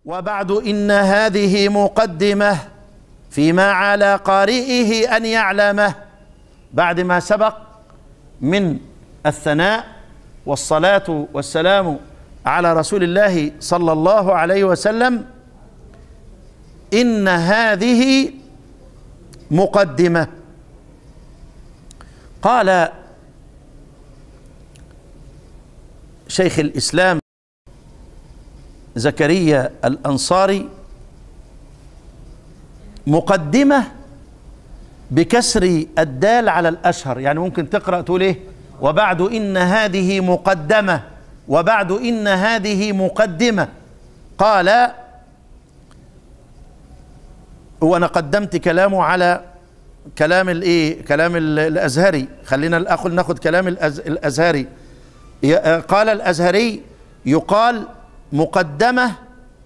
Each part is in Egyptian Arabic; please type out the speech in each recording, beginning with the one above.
وبعد ان هذه مقدمه فيما على قارئه ان يعلمه بعد ما سبق من الثناء والصلاه والسلام على رسول الله صلى الله عليه وسلم ان هذه مقدمه قال شيخ الاسلام زكريا الانصاري مقدمه بكسر الدال على الاشهر يعني ممكن تقرا تقول ايه وبعد ان هذه مقدمه وبعد ان هذه مقدمه قال وانا قدمت كلامه على كلام الايه كلام الازهري خلينا الاخل ناخد كلام الازهري قال الازهري يقال مقدمه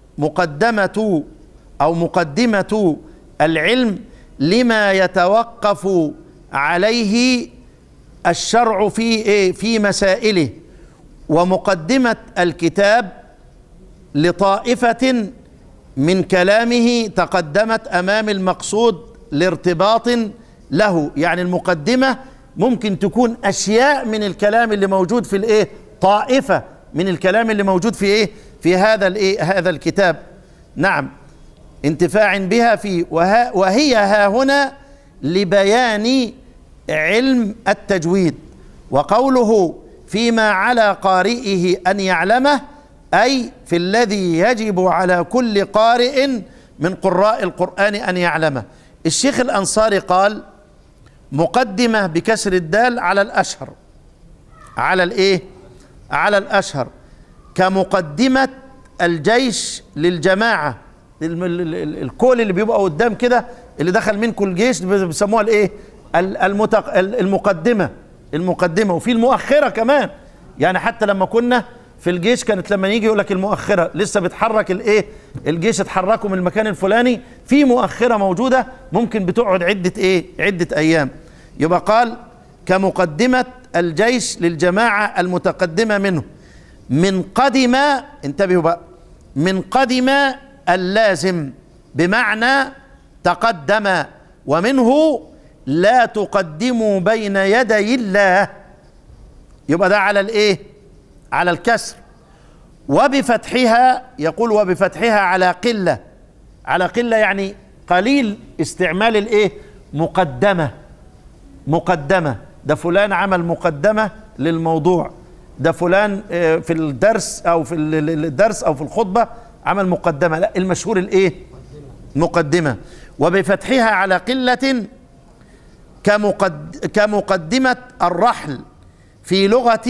مقدمه او مقدمه العلم لما يتوقف عليه الشرع في ايه في مسائله ومقدمه الكتاب لطائفه من كلامه تقدمت امام المقصود لارتباط له يعني المقدمه ممكن تكون اشياء من الكلام اللي موجود في الايه طائفه من الكلام اللي موجود في ايه في هذا الايه هذا الكتاب نعم انتفاع بها في وها وهي ها هنا لبيان علم التجويد وقوله فيما على قارئه ان يعلمه اي في الذي يجب على كل قارئ من قراء القران ان يعلمه الشيخ الانصاري قال مقدمه بكسر الدال على الاشهر على الايه على الاشهر كمقدمه الجيش للجماعه الكول اللي بيبقى قدام كده اللي دخل منكم الجيش بيسموها الايه المتق... المقدمه المقدمه وفي المؤخره كمان يعني حتى لما كنا في الجيش كانت لما يجي يقول لك المؤخره لسه بتحرك الايه الجيش اتحركوا من المكان الفلاني في مؤخره موجوده ممكن بتقعد عده ايه عده ايام يبقى قال كمقدمه الجيش للجماعه المتقدمه منه من قدم انتبهوا بقى من قدم اللازم بمعنى تقدم ومنه لا تقدموا بين يدي الله يبقى ده على الايه على الكسر وبفتحها يقول وبفتحها على قله على قله يعني قليل استعمال الايه مقدمه مقدمه ده فلان عمل مقدمه للموضوع ده فلان في الدرس او في الدرس او في الخطبه عمل مقدمه لا المشهور الايه مقدمه وبفتحها على قله كمقد كمقدمه الرحل في لغه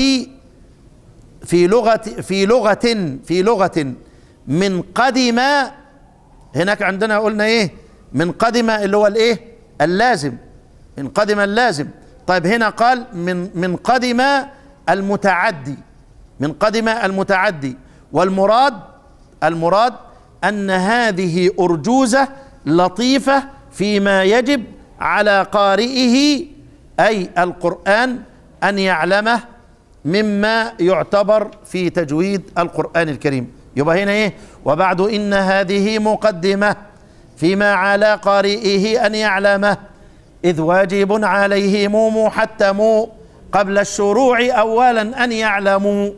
في لغه في لغه في لغه من قدم هناك عندنا قلنا ايه من قدم اللي هو الايه اللازم من قدم اللازم طيب هنا قال من من قدم المتعدي من قدم المتعدي والمراد المراد ان هذه ارجوزه لطيفه فيما يجب على قارئه اي القران ان يعلمه مما يعتبر في تجويد القران الكريم يبقى هنا ايه وبعد ان هذه مقدمه فيما على قارئه ان يعلمه اذ واجب عليهم محتم قبل الشروع اولا ان يعلموا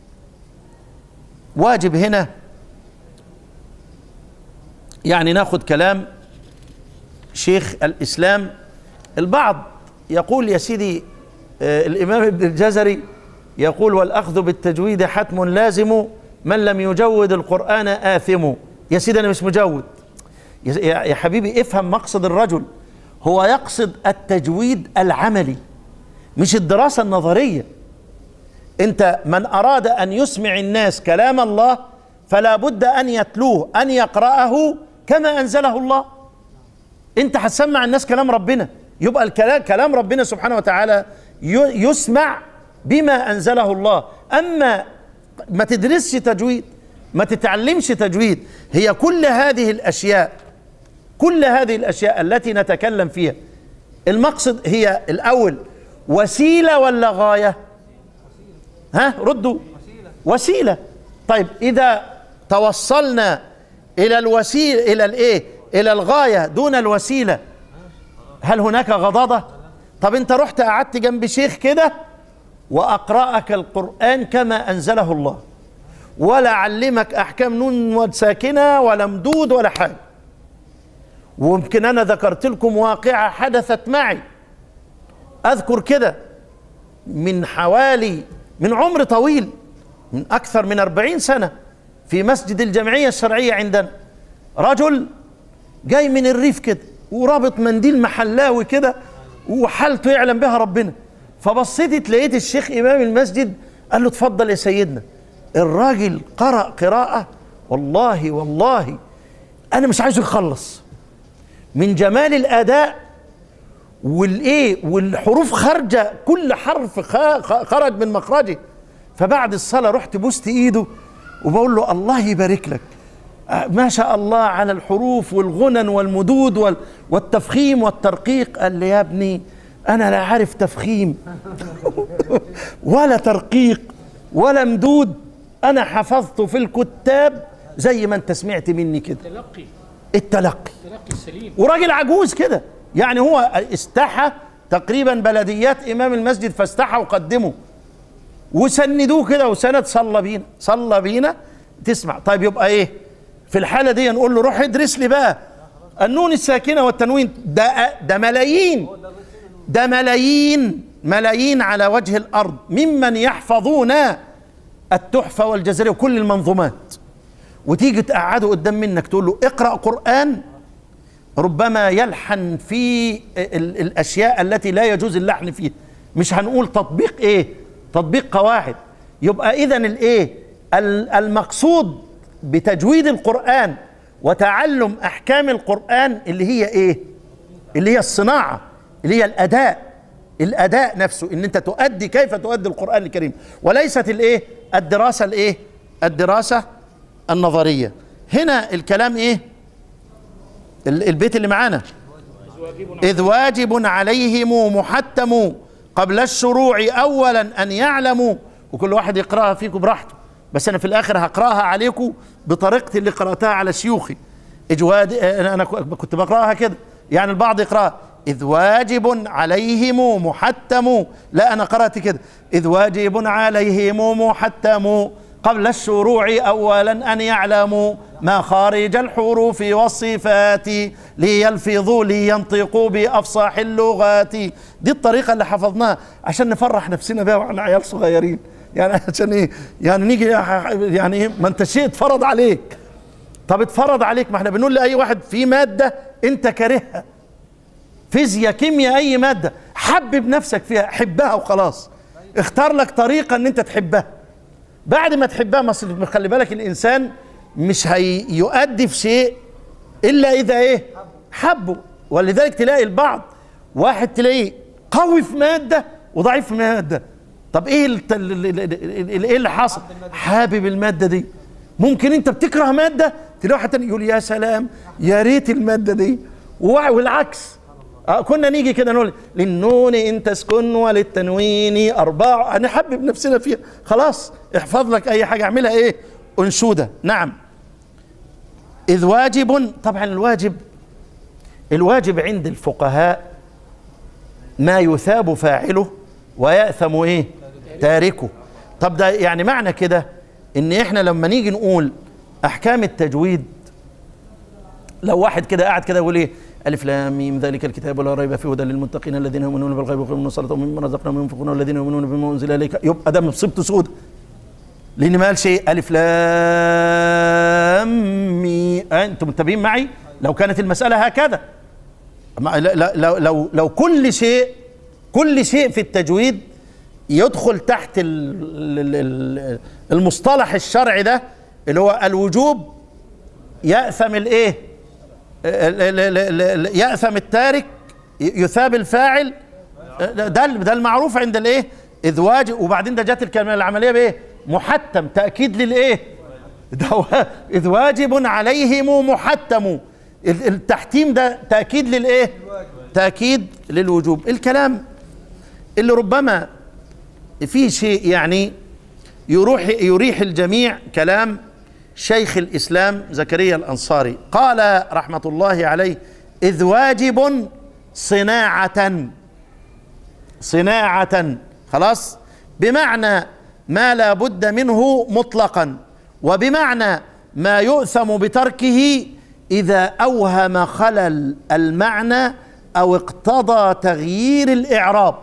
واجب هنا يعني ناخذ كلام شيخ الاسلام البعض يقول يا سيدي آه الامام ابن الجزري يقول والاخذ بالتجويد حتم لازم من لم يجود القران اثم يا سيدي انا مش مجود يا حبيبي افهم مقصد الرجل هو يقصد التجويد العملي مش الدراسه النظريه انت من اراد ان يسمع الناس كلام الله فلا بد ان يتلوه ان يقراه كما انزله الله انت هتسمع الناس كلام ربنا يبقى الكلام كلام ربنا سبحانه وتعالى يسمع بما انزله الله اما ما تدرسش تجويد ما تتعلمش تجويد هي كل هذه الاشياء كل هذه الاشياء التي نتكلم فيها المقصد هي الاول وسيله ولا غايه ها ردوا وسيله طيب اذا توصلنا الى الوسيله الى الايه الى الغايه دون الوسيله هل هناك غضاضه طب انت رحت قعدت جنب شيخ كده واقراك القران كما انزله الله ولا علمك احكام نون ساكنه ولا مدود ولا حاجه ويمكن انا ذكرت لكم واقعه حدثت معي اذكر كده من حوالي من عمر طويل من اكثر من أربعين سنه في مسجد الجمعيه الشرعيه عندنا رجل جاي من الريف كده ورابط منديل محلاوي كده وحالته يعلم بها ربنا فبصيت لقيت الشيخ امام المسجد قال له اتفضل يا سيدنا الراجل قرأ قراءة والله والله أنا مش عايزه يخلص من جمال الأداء والإيه والحروف خارجة كل حرف خرج من مخرجه فبعد الصلاة رحت بوست إيده وبقول له الله يبارك لك ما شاء الله على الحروف والغنن والمدود والتفخيم والترقيق قال لي يا ابني أنا لا عارف تفخيم ولا ترقيق ولا مدود انا حفظته في الكتاب زي ما انت سمعت مني كده التلقي التلقي التلقي السليم وراجل عجوز كده يعني هو استحى تقريبا بلديات امام المسجد فاستحى وقدمه وسندوه كده وسند صلى بينا صلى بينا تسمع طيب يبقى ايه في الحاله دي نقول له روح ادرس لي بقى النون الساكنه والتنوين ده ده ملايين ده ملايين ملايين على وجه الارض ممن يحفظون التحفة والجزرية وكل المنظومات وتيجي تقعده قدام منك تقول له اقرأ قرآن ربما يلحن في الأشياء التي لا يجوز اللحن فيها مش هنقول تطبيق ايه تطبيق قواعد يبقى إذا الايه المقصود بتجويد القرآن وتعلم أحكام القرآن اللي هي ايه اللي هي الصناعة اللي هي الأداء الاداء نفسه ان انت تؤدي كيف تؤدي القران الكريم وليست الايه الدراسه الايه الدراسه النظريه هنا الكلام ايه البيت اللي معانا اذ واجب عليهم محتم قبل الشروع اولا ان يعلموا وكل واحد يقراها فيكم براحته بس انا في الاخر هقراها عليكم بطريقتي اللي قراتها على شيوخي اجواد انا كنت بقراها كده يعني البعض يقراها إذ واجب عليهم محتم لا أنا قرأت كده إذ واجب عليهم محتم قبل الشروع أولا أن يعلموا مخارج الحروف والصفات ليلفظوا لينطقوا بأفصح اللغات دي الطريقة اللي حفظناها عشان نفرح نفسنا بها واحنا عيال صغيرين يعني عشان ايه يعني نيجي يعني ايه ما انت شيء اتفرض عليك طب اتفرض عليك ما احنا بنقول لاي واحد في ماده انت كارهها فيزياء كيمياء اي ماده حبب نفسك فيها حبها وخلاص اختار لك طريقه ان انت تحبها بعد ما تحبها ما خلي بالك الانسان مش هيؤدي في شيء الا اذا ايه حبه ولذلك تلاقي البعض واحد تلاقيه قوي في ماده وضعيف في ماده طب ايه ايه اللي حصل حابب الماده دي ممكن انت بتكره ماده تلاقي واحد تاني يقول يا سلام يا ريت الماده دي والعكس آه كنا نيجي كده نقول للنون ان تسكن وللتنوين اربع هنحبب نفسنا فيها خلاص احفظ لك اي حاجه اعملها ايه انشوده نعم اذ واجب طبعا الواجب الواجب عند الفقهاء ما يثاب فاعله ويأثم ايه تاركه طب ده يعني معنى كده ان احنا لما نيجي نقول احكام التجويد لو واحد كده قاعد كده يقول ايه ألف لام ميم ذلك الكتاب لا ريب فيه هدى للمتقين الذين يؤمنون بالغيب ويقيمون الصلاة ومما رزقناهم ينفقون والذين يؤمنون بما أنزل إليك يبقى ده مصيبته سودة لأن ما قال شيء ألف لام ميم أنتم متابعين معي لو كانت المسألة هكذا لو, لو, لو كل شيء كل شيء في التجويد يدخل تحت المصطلح الشرعي ده اللي هو الوجوب يأثم الايه يأثم التارك يثاب الفاعل ده ده المعروف عند الايه اذ واجب وبعدين ده جت الكلمه العمليه بايه محتم تاكيد للايه ده اذ واجب عليهم محتم التحتيم ده تاكيد للايه تاكيد للوجوب الكلام اللي ربما فيه شيء يعني يروح يريح الجميع كلام شيخ الإسلام زكريا الأنصاري قال رحمة الله عليه إذ واجب صناعة صناعة خلاص بمعنى ما لا بد منه مطلقا وبمعنى ما يؤثم بتركه إذا أوهم خلل المعنى أو اقتضى تغيير الإعراب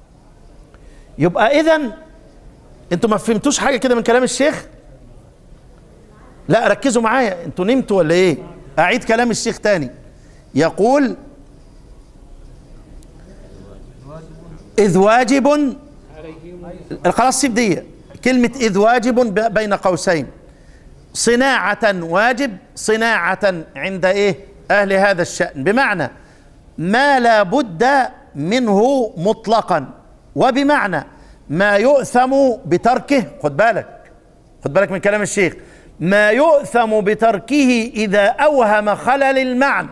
يبقى إذن أنتوا ما فهمتوش حاجة كده من كلام الشيخ لا ركزوا معايا أنتوا نمتوا ولا إيه أعيد كلام الشيخ تاني يقول إذ واجب خلاص سيب دي كلمة إذ واجب بين قوسين صناعة واجب صناعة عند إيه أهل هذا الشأن بمعنى ما لا بد منه مطلقا وبمعنى ما يؤثم بتركه خد بالك خد بالك من كلام الشيخ ما يؤثم بتركه إذا أوهم خلل المعنى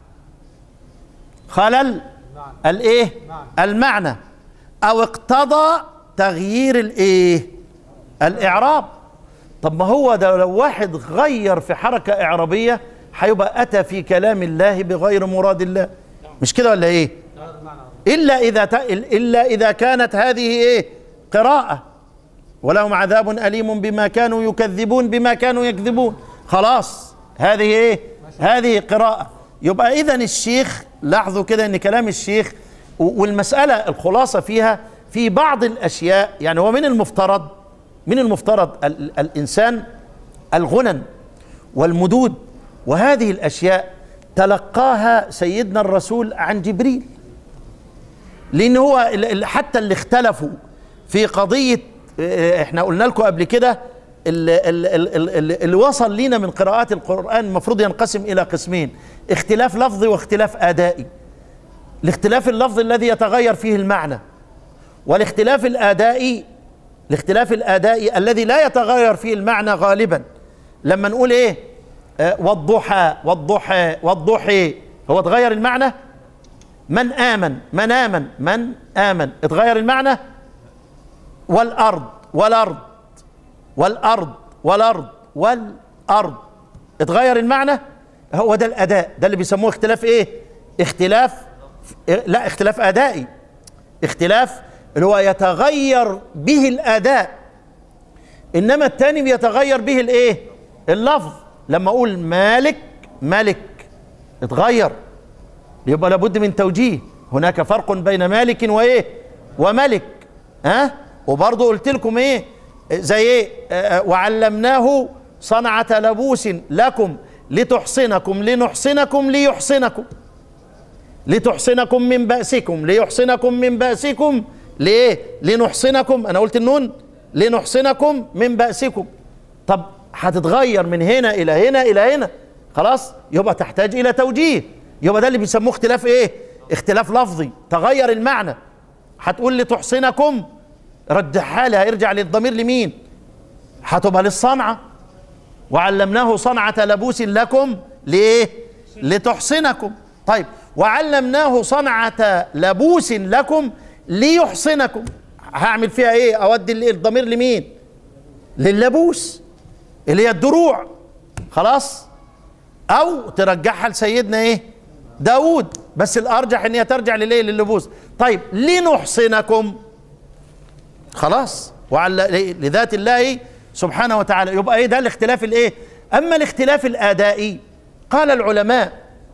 خلل الايه المعنى او اقتضى تغيير الايه الاعراب طب ما هو ده لو واحد غير في حركه اعرابيه هيبقى اتى في كلام الله بغير مراد الله مش كده ولا ايه الا اذا ت... الا اذا كانت هذه ايه قراءه ولهم عذاب اليم بما كانوا يكذبون بما كانوا يكذبون خلاص هذه ايه هذه قراءه يبقى اذا الشيخ لاحظوا كده ان كلام الشيخ والمساله الخلاصه فيها في بعض الاشياء يعني هو من المفترض من المفترض ال الانسان الغنن والمدود وهذه الاشياء تلقاها سيدنا الرسول عن جبريل لان هو حتى اللي اختلفوا في قضيه احنا قلنا لكم قبل كده اللي, اللي, اللي وصل لينا من قراءات القرآن المفروض ينقسم إلى قسمين اختلاف لفظي واختلاف آدائي الاختلاف اللفظي الذي يتغير فيه المعنى والاختلاف الآدائي الاختلاف الآدائي الذي لا يتغير فيه المعنى غالبا لما نقول ايه آه والضحى والضحى والضحي هو تغير المعنى من آمن من آمن من آمن اتغير المعنى والأرض والأرض والارض والارض والارض اتغير المعنى هو ده الاداء ده اللي بيسموه اختلاف ايه اختلاف لا اختلاف ادائي اختلاف اللي هو يتغير به الاداء انما الثاني بيتغير به الايه اللفظ لما اقول مالك ملك اتغير يبقى لابد من توجيه هناك فرق بين مالك وايه وملك ها وبرضه قلت لكم ايه زي ايه وعلمناه صنعة لبوس لكم لتحصنكم لنحصنكم ليحصنكم لتحصنكم من بأسكم ليحصنكم من بأسكم ليه لنحصنكم انا قلت النون لنحصنكم من بأسكم طب هتتغير من هنا الى هنا الى هنا خلاص يبقى تحتاج الى توجيه يبقى ده اللي بيسموه اختلاف ايه اختلاف لفظي تغير المعنى هتقول لتحصنكم رد حالها هيرجع للضمير لمين هتبقى للصنعة وعلمناه صنعة لبوس لكم ليه لتحصنكم طيب وعلمناه صنعة لبوس لكم ليحصنكم هعمل فيها ايه اودي الضمير لمين لللبوس اللي هي الدروع خلاص او ترجعها لسيدنا ايه داود بس الارجح ان هي ترجع للايه لللبوس طيب لنحصنكم خلاص وعلى لذات الله سبحانه وتعالى يبقى ايه ده الاختلاف الايه اما الاختلاف الادائي قال العلماء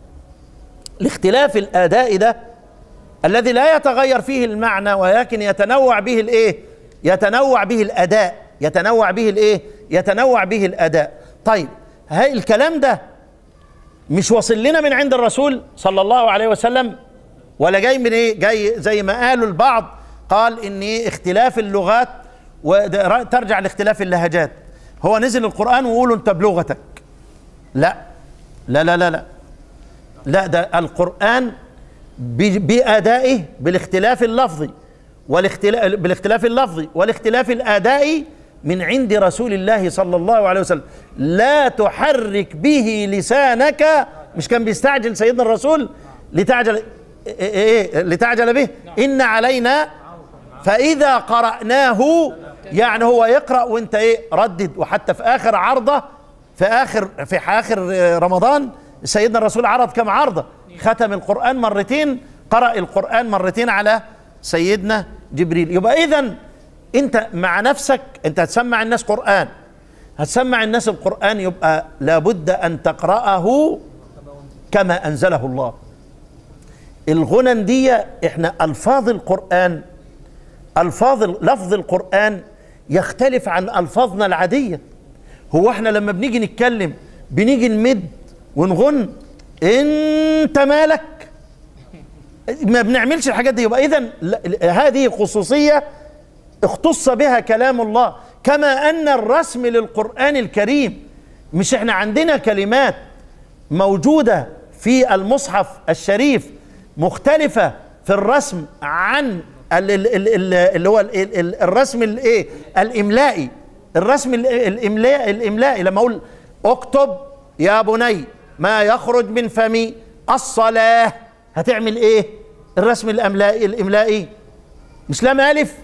الاختلاف الادائي ده الذي لا يتغير فيه المعنى ولكن يتنوع به الايه يتنوع به الاداء يتنوع به الايه يتنوع به الاداء طيب هاي الكلام ده مش واصل لنا من عند الرسول صلى الله عليه وسلم ولا جاي من ايه جاي زي ما قالوا البعض قال ان اختلاف اللغات وترجع لاختلاف اللهجات هو نزل القرآن ويقولوا انت بلغتك لا لا لا لا لا لا ده القرآن بأدائه بالاختلاف اللفظي والاختلاف بالاختلاف اللفظي والاختلاف الأدائي من عند رسول الله صلى الله عليه وسلم لا تحرك به لسانك مش كان بيستعجل سيدنا الرسول لتعجل إيه إيه لتعجل به إن علينا فإذا قرأناه يعني هو يقرأ وانت ايه ردد وحتى في آخر عرضة في في اخر في اخر رمضان سيدنا الرسول عرض كم عرضه ختم القران مرتين قرأ القران مرتين على سيدنا جبريل يبقى اذا انت مع نفسك انت هتسمع الناس قران هتسمع الناس القران يبقى لابد ان تقرأه كما انزله الله الغنن دي احنا الفاظ القران الفاظ لفظ القران يختلف عن الفاظنا العاديه هو احنا لما بنيجي نتكلم بنيجي نمد ونغن انت مالك ما بنعملش الحاجات دي يبقى اذا هذه خصوصيه اختص بها كلام الله كما ان الرسم للقران الكريم مش احنا عندنا كلمات موجوده في المصحف الشريف مختلفه في الرسم عن اللي هو الرسم الايه الاملائي الرسم الاملائي الاملائي لما اقول اكتب يا بني ما يخرج من فمي الصلاه هتعمل ايه الرسم الاملائي الاملائي مش لام الف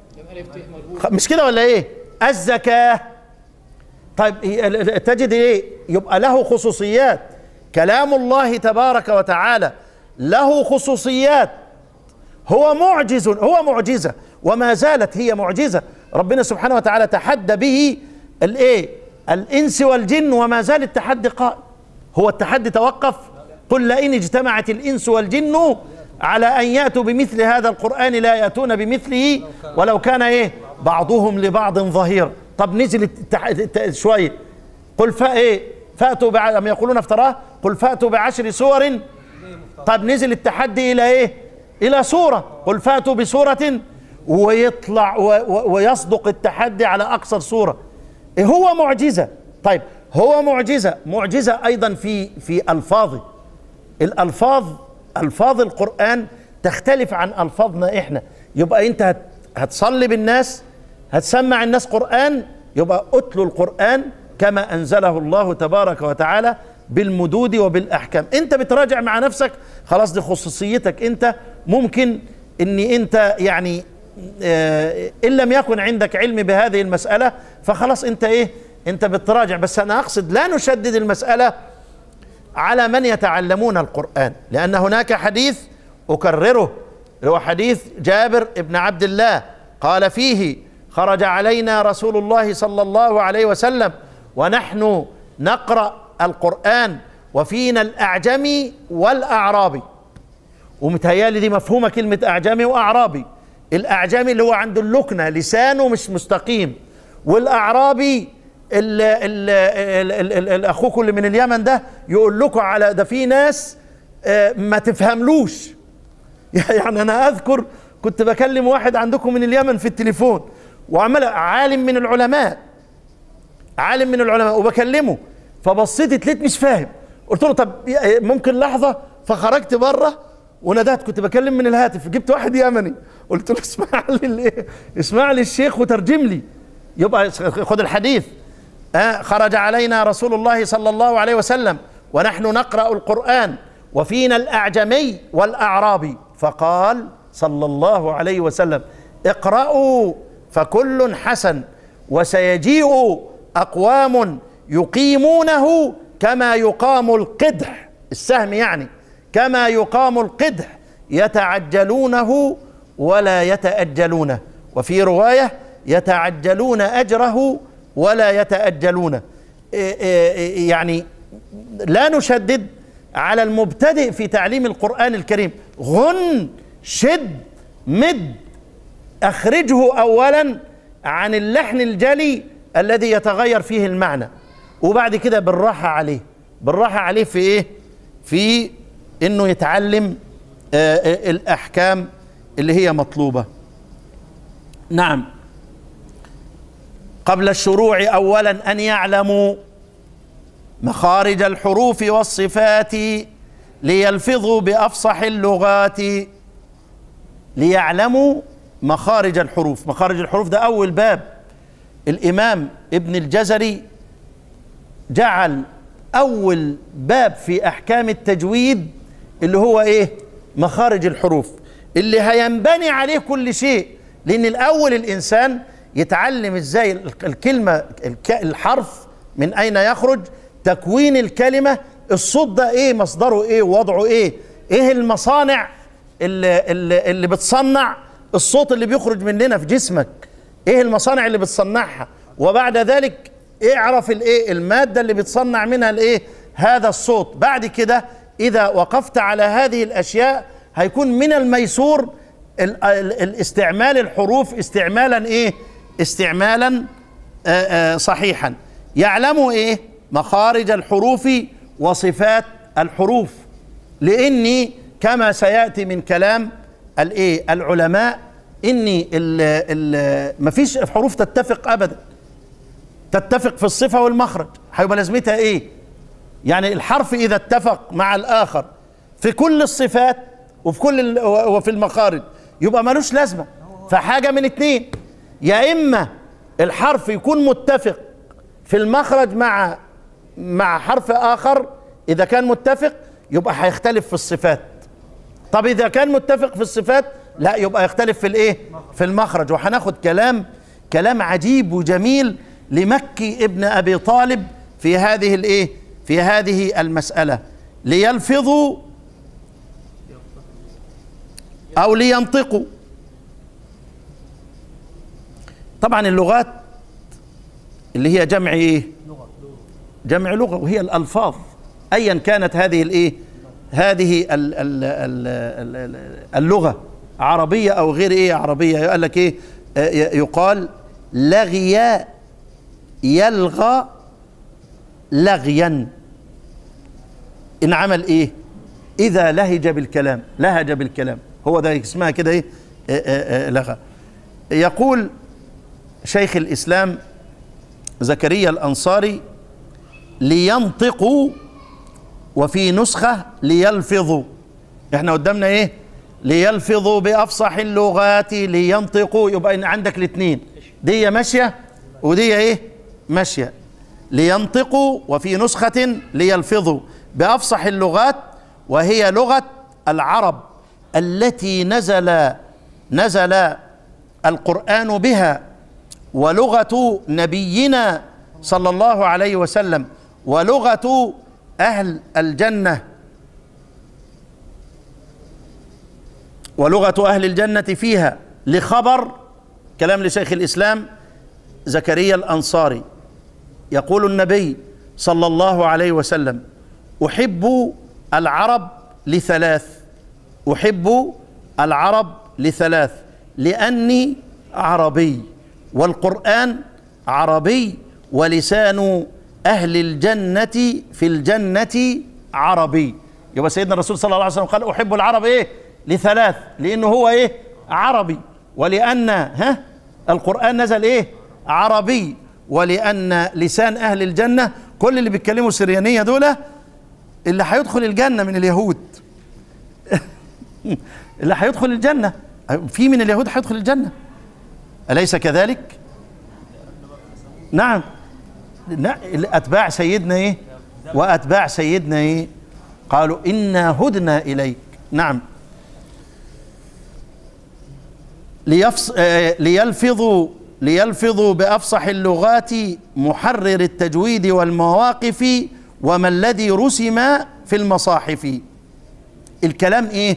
مش كده ولا ايه الزكاه طيب تجد ايه يبقى له خصوصيات كلام الله تبارك وتعالى له خصوصيات هو معجز هو معجزه وما زالت هي معجزه ربنا سبحانه وتعالى تحدى به الايه الانس والجن وما زال التحدي قائم هو التحدي توقف قل لئن اجتمعت الانس والجن على ان ياتوا بمثل هذا القران لا ياتون بمثله ولو كان ايه بعضهم لبعض ظهيرا طب نزل التح... شويه قل فا ايه فاتوا بعد ام يقولون افتراه قل فاتوا بعشر سور طب نزل التحدي الى ايه الى سوره قل فاتوا بسوره ويطلع و... و... ويصدق التحدي على اقصر سوره إيه هو معجزه طيب هو معجزه معجزه ايضا في في الفاظه الالفاظ الفاظ القران تختلف عن الفاظنا احنا يبقى انت هت هتصلي بالناس هتسمع الناس قران يبقى اتلوا القران كما انزله الله تبارك وتعالى بالمدود وبالاحكام انت بتراجع مع نفسك خلاص دي خصوصيتك انت ممكن ان انت يعني اه ان لم يكن عندك علم بهذه المساله فخلاص انت ايه انت بتراجع بس انا اقصد لا نشدد المساله على من يتعلمون القران لان هناك حديث اكرره هو حديث جابر بن عبد الله قال فيه خرج علينا رسول الله صلى الله عليه وسلم ونحن نقرا القران وفينا الاعجمي والاعرابي ومتهيالي دي مفهومه كلمه اعجمي واعرابي الاعجمي اللي هو عنده اللكنه لسانه مش مستقيم والاعرابي ال ال ال ال ال اخوكم اللي من اليمن ده يقول لكم على ده في ناس ما تفهملوش يعني انا اذكر كنت بكلم واحد عندكم من اليمن في التليفون وعمل عالم من العلماء عالم من العلماء وبكلمه فبصيت تليت مش فاهم قلت له طب ممكن لحظه فخرجت بره ونادات كنت بكلم من الهاتف جبت واحد يمني قلت له اسمع لي اسمع لي الشيخ وترجم لي يبقى خد الحديث آه خرج علينا رسول الله صلى الله عليه وسلم ونحن نقرا القران وفينا الاعجمي والاعرابي فقال صلى الله عليه وسلم اقرأوا فكل حسن وسيجيء أقوام يقيمونه كما يقام القدح السهم يعني كما يقام القدح يتعجلونه ولا يتأجلونه وفي رواية يتعجلون أجره ولا يتأجلونه يعني لا نشدد على المبتدئ في تعليم القرآن الكريم غن شد مد اخرجه اولا عن اللحن الجلي الذي يتغير فيه المعنى وبعد كده بالراحه عليه بالراحه عليه في ايه في انه يتعلم آه الاحكام اللي هي مطلوبه نعم قبل الشروع اولا ان يعلموا مخارج الحروف والصفات ليلفظوا بافصح اللغات ليعلموا مخارج الحروف مخارج الحروف ده اول باب الامام ابن الجزري جعل اول باب في احكام التجويد اللي هو ايه مخارج الحروف اللي هينبني عليه كل شيء لان الاول الانسان يتعلم ازاي الكلمه الحرف من اين يخرج تكوين الكلمه الصوت ده ايه مصدره ايه ووضعه ايه ايه المصانع اللي, اللي, اللي بتصنع الصوت اللي بيخرج مننا في جسمك ايه المصانع اللي بتصنعها وبعد ذلك اعرف الايه الماده اللي بتصنع منها الايه هذا الصوت بعد كده اذا وقفت على هذه الاشياء هيكون من الميسور ال- ال- الاستعمال الحروف استعمالا ايه استعمالا آآ آآ صحيحا يعلموا ايه مخارج الحروف وصفات الحروف لاني كما سياتي من كلام الايه العلماء اني ال ال مفيش حروف تتفق ابدا تتفق في الصفه والمخرج هيبقى لازمتها ايه يعني الحرف اذا اتفق مع الاخر في كل الصفات وفي كل ال- وفي المخارج يبقى ملوش لازمه فحاجه من اتنين يا اما الحرف يكون متفق في المخرج مع مع حرف اخر اذا كان متفق يبقى هيختلف في الصفات طب اذا كان متفق في الصفات لا يبقى يختلف في الايه في المخرج وهناخد كلام كلام عجيب وجميل لمكي ابن ابي طالب في هذه الايه في هذه المساله ليلفظوا او لينطقوا طبعا اللغات اللي هي جمع ايه جمع لغه وهي الالفاظ ايا كانت هذه الايه هذه ال ال ال ال اللغه عربيه او غير ايه عربيه يقول لك ايه آه، يقال لغي يلغى لغيا ان عمل ايه اذا لهج بالكلام لهج بالكلام هو ده اسمها كده ايه آه، آه، آه، لغى يقول شيخ الاسلام زكريا الانصاري لينطقوا وفي نسخه ليلفظوا احنا قدامنا ايه ليلفظوا بافصح اللغات لينطقوا يبقى إن عندك الاثنين دي ماشيه ودي ايه ماشيه لينطقوا وفي نسخه ليلفظوا بافصح اللغات وهي لغه العرب التي نزل نزل القران بها ولغه نبينا صلى الله عليه وسلم ولغه اهل الجنه ولغه اهل الجنه فيها لخبر كلام لشيخ الاسلام زكريا الانصاري يقول النبي صلى الله عليه وسلم احب العرب لثلاث احب العرب لثلاث لاني عربي والقران عربي ولسان اهل الجنه في الجنه عربي يبقى سيدنا الرسول صلى الله عليه وسلم قال احب العرب ايه لثلاث لانه هو ايه عربي ولان ها القران نزل ايه عربي ولان لسان اهل الجنه كل اللي بيتكلموا سريانيه دول اللي هيدخل الجنه من اليهود اللي هيدخل الجنه في من اليهود هيدخل الجنه اليس كذلك نعم لا اتباع سيدنا ايه واتباع سيدنا ايه قالوا انا هدنا اليك نعم ليفص... آه، ليلفظوا ليلفظوا بافصح اللغات محرر التجويد والمواقف وما الذي رسم في المصاحف الكلام ايه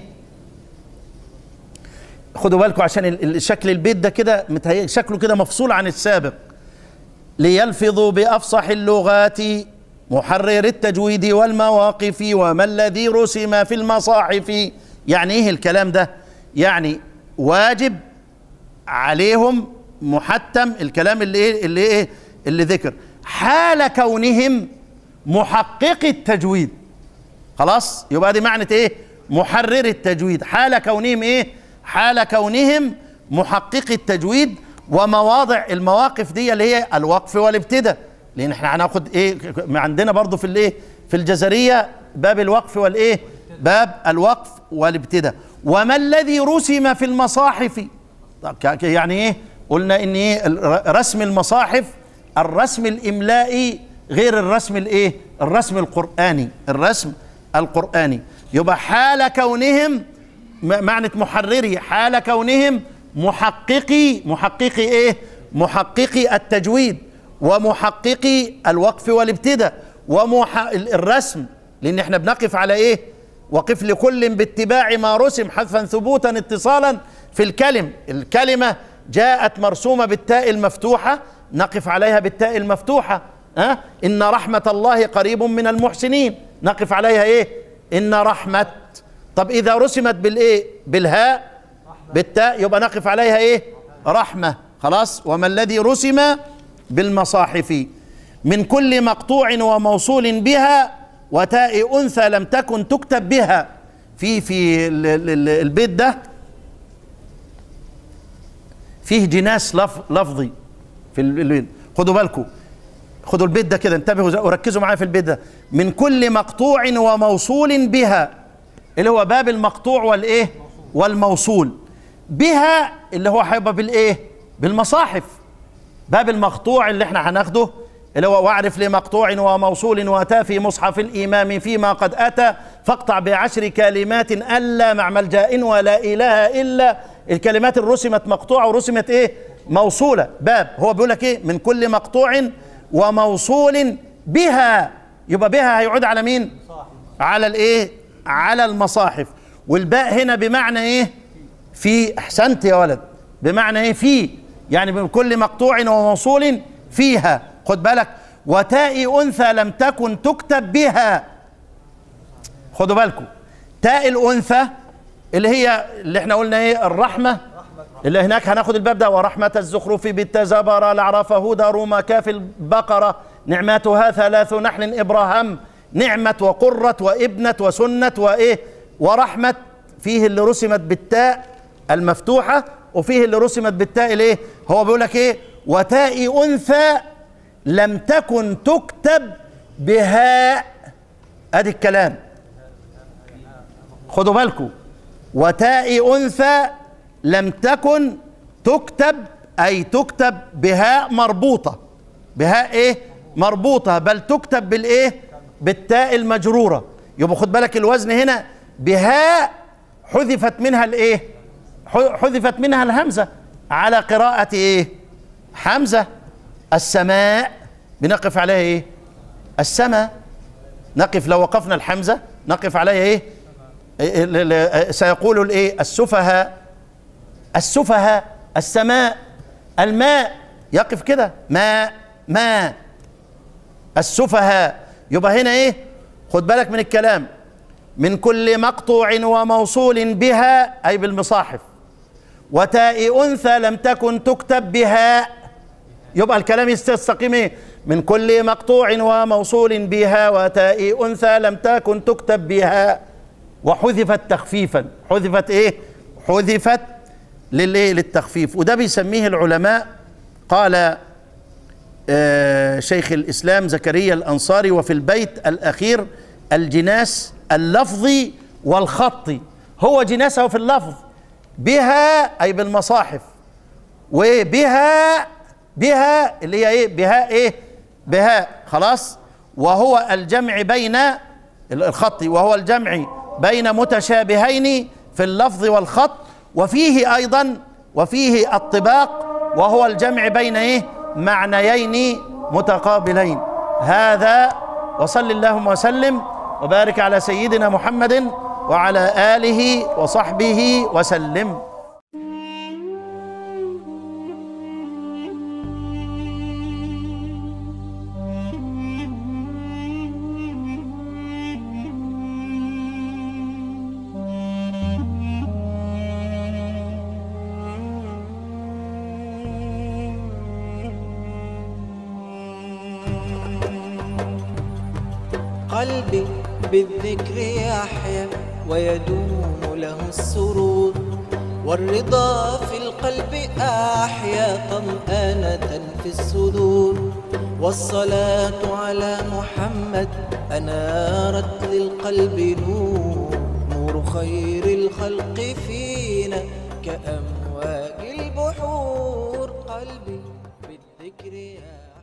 خدوا بالكم عشان ال- ال- شكل البيت ده كده متهيأ شكله كده مفصول عن السابق ليلفظوا بافصح اللغات محرر التجويد والمواقف وما الذي رسم في المصاحف يعني ايه الكلام ده يعني واجب عليهم محتم الكلام اللي ايه اللي ايه اللي ذكر حال كونهم محقق التجويد خلاص يبقى دي معنى ايه محرر التجويد حال كونهم ايه حال كونهم محقق التجويد ومواضع المواقف دي اللي هي الوقف والابتداء لان احنا هناخد ايه عندنا برضو في الايه في الجزريه باب الوقف والايه باب الوقف والابتداء وما الذي رسم في المصاحف طب ك- يعني ايه قلنا ان ايه ال- رسم المصاحف الرسم الاملائي غير الرسم الايه الرسم القراني الرسم القراني يبقى حال كونهم م- معنى محرري حال كونهم محققي محققي ايه محققي التجويد ومحققي الوقف والابتداء ومح... الرسم لان احنا بنقف على ايه وقف لكل باتباع ما رسم حذفا ثبوتا اتصالا في الكلم الكلمة جاءت مرسومة بالتاء المفتوحة نقف عليها بالتاء المفتوحة أه؟ إن رحمة الله قريب من المحسنين نقف عليها إيه إن رحمة طب إذا رسمت بالإيه بالهاء بالتاء يبقى نقف عليها إيه رحمة خلاص وما الذي رسم بالمصاحف من كل مقطوع وموصول بها وتاء أنثى لم تكن تكتب بها في في البيت ده فيه جناس لف لفظي في البيت خدوا بالكم خدوا البيت ده كده انتبهوا وركزوا معايا في البيت ده من كل مقطوع وموصول بها اللي هو باب المقطوع والايه والموصول بها اللي هو هيبقى بالايه بالمصاحف باب المقطوع اللي احنا هناخده اللي هو واعرف لمقطوع وموصول واتى في مصحف الامام فيما قد اتى فاقطع بعشر كلمات الا مع ملجا ولا اله الا الكلمات اللي رسمت مقطوعه ورسمت ايه موصوله باب هو بيقول لك ايه من كل مقطوع وموصول بها يبقى بها هيعود على مين على الايه على المصاحف والباء هنا بمعنى ايه في احسنت يا ولد بمعنى ايه في يعني من كل مقطوع وموصول فيها خد بالك وتاء انثى لم تكن تكتب بها خدوا بالكم تاء الانثى اللي هي اللي احنا قلنا ايه الرحمه اللي هناك هناخد الباب ده ورحمة الزخرف بالتزبر الأعراف هدى روما كاف البقرة نعماتها ثلاث نحل إبراهام نعمة وقرة وابنة وسنة وإيه ورحمة فيه اللي رسمت بالتاء المفتوحة وفيه اللي رسمت بالتاء الايه هو بيقول لك ايه وتاء أنثى لم تكن تكتب بهاء ادي الكلام خدوا بالكم وتاء أنثى لم تكن تكتب أي تكتب بهاء مربوطة بهاء إيه مربوطة بل تكتب بالإيه بالتاء المجرورة يبقى خد بالك الوزن هنا بهاء حذفت منها الإيه حذفت منها الهمزة على قراءة إيه حمزة السماء بنقف عليها إيه السماء نقف لو وقفنا الحمزة نقف عليها إيه سيقول الايه السفهاء السفهاء السماء الماء يقف كده ماء ماء السفهاء يبقى هنا ايه خد بالك من الكلام من كل مقطوع وموصول بها اي بالمصاحف وتاء انثى لم تكن تكتب بها يبقى الكلام يستقيم ايه من كل مقطوع وموصول بها وتاء انثى لم تكن تكتب بها وحذفت تخفيفا حذفت ايه حذفت للايه للتخفيف وده بيسميه العلماء قال آه شيخ الاسلام زكريا الانصاري وفي البيت الاخير الجناس اللفظي والخطي هو جناسه في اللفظ بها اي بالمصاحف وبها بها اللي هي ايه بها ايه بها خلاص وهو الجمع بين الخط وهو الجمع بين متشابهين في اللفظ والخط وفيه ايضا وفيه الطباق وهو الجمع بين ايه معنيين متقابلين هذا وصل اللهم وسلم وبارك على سيدنا محمد وعلى اله وصحبه وسلم قلبي بالذكر يحيا ويدوم له السرور والرضا في القلب أحيا طمأنة في الصدور والصلاة على محمد أنارت للقلب نور نور خير الخلق فينا كأمواج البحور قلبي بالذكر يحيا